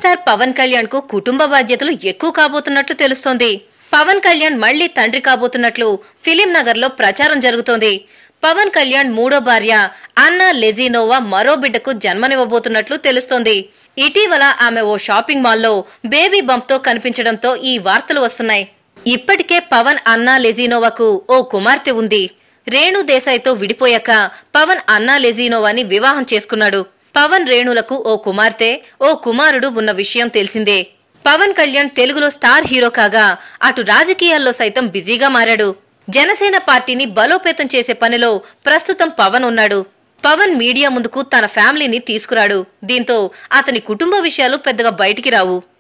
star Pawan Kalyan కు కుటుంబ బాధ్యతలు ఎక్కువ కాబోతున్నట్లు తెలుస్తోంది పవన్ కళ్యాణ్ మళ్లీ తండ్రి కాబోతున్నట్లు ఫిలిం నగర్ లో ప్రచారం జరుగుతోంది పవన్ కళ్యాణ్ మూడో భార్య అన్నా లెజినోవా మరో బిడ్డకు జన్మనివ్వబోతున్నట్లు తెలుస్తోంది ఇటీవల ఆమె ఓ షాపింగ్ మాల్లో బేబీ బంప్ తో కనిపించడంతో ఈ వార్తలు వస్తున్నాయి ఇప్పటికే పవన్ అన్నా లెజినోవాకు ఓ కుమార్తె ఉంది రేణు దేశాయ్తో విడిపోయాక పవన్ అన్నా లెజినోవాని వివాహం చేసుకున్నాడు పవన్ రేణులకు ఓ కుమార్తె ఓ కుమారుడు ఉన్న విషయం తెలిసిందే పవన్ కళ్యాణ్ తెలుగులో స్టార్ హీరో కాగా అటు రాజకీయాల్లో సైతం బిజీగా మారాడు జనసేన పార్టీని బలోపేతం చేసే పనిలో ప్రస్తుతం పవన్ ఉన్నాడు పవన్ మీడియా ముందుకు తన ఫ్యామిలీని తీసుకురాడు దీంతో అతని కుటుంబ విషయాలు పెద్దగా బయటికి రావు